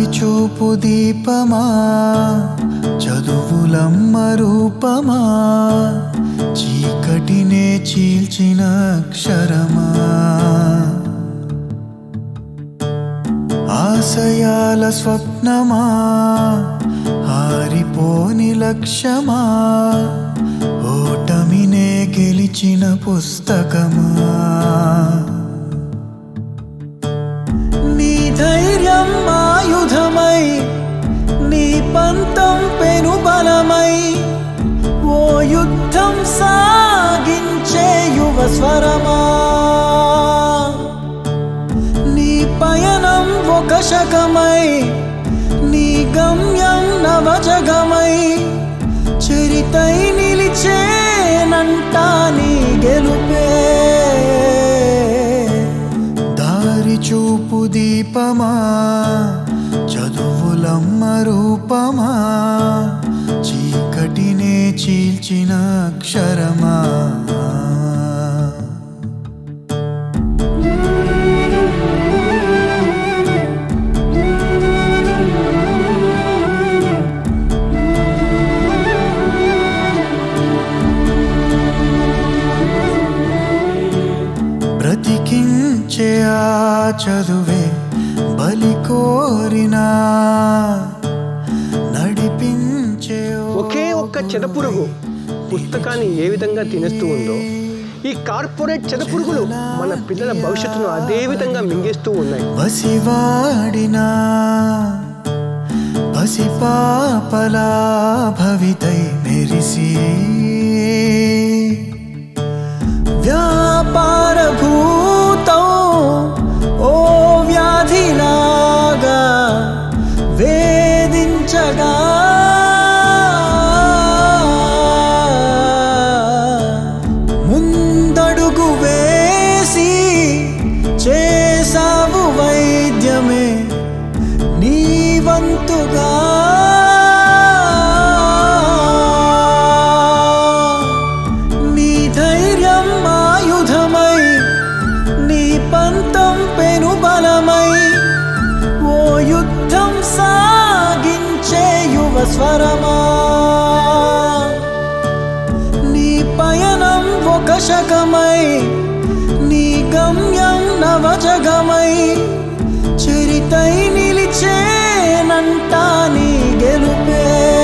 చూపు దీపమా చదువులమ్మ రూపమా చీకటినే చీల్చిన అక్షరమా ఆశయాల స్వప్నమా హారిపోని లక్ష్యమా ఓటమినే గెలిచిన పుస్తకమా నీ ధైర్యం ఆయుధమై నీ పంతం పెనుబలమై ఓ యుద్ధం సాగించే యువ స్వరమా నీ పయనం ఒక శకమై నీ గమ్యం నవజగమై చరితై నిలిచేనంట నీ గెలుపే దారి చూపు దీపమా చదువులమ్మ రూపమా చీకటినే చీల్చిన అక్షరమా బ్రతికించే ఆ చదువే బలి కోరినా నడిపించే ఓ ఒకే ఒక్క చెదపురుగు పుస్తకాన్ని ఏ విధంగా తినేస్తూ ఉందో ఈ కార్పొరేట్ చెదపురుగులు మన పిల్లల భవిష్యత్తును అదే విధంగా మింగేస్తూ ఉన్నాయి వసివాడినా పసిపాపలా భవితై మెరిసి వ్యాపార భూతం ఓ వ్యాధిలాగా వేధించగా ముందడుగు వేసి చేసావు వైద్యమే నీ వంతుగా నీ ధైర్యం ఆయుధమై నీ పంతం పెనుబలమై ఓ యుద్ధం సాగించే యువ స్వరమా నీ పయనం ఒక శకమై నీ గమ్యం నవజగమై చరితై నిలిచేనంట నీ గెలుపే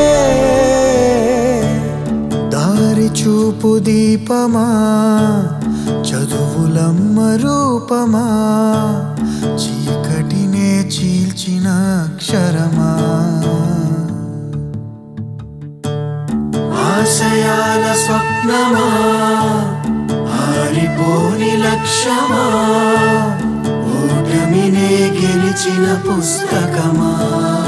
దారి చూపు దీపమా చదువులమ్మ రూపమా చీకటినే చీల్చిన అక్షరమా ఆశయాల స్వప్నమా హారిపోని లక్ష్యమా ఓటమినే గెలిచిన పుస్తకమా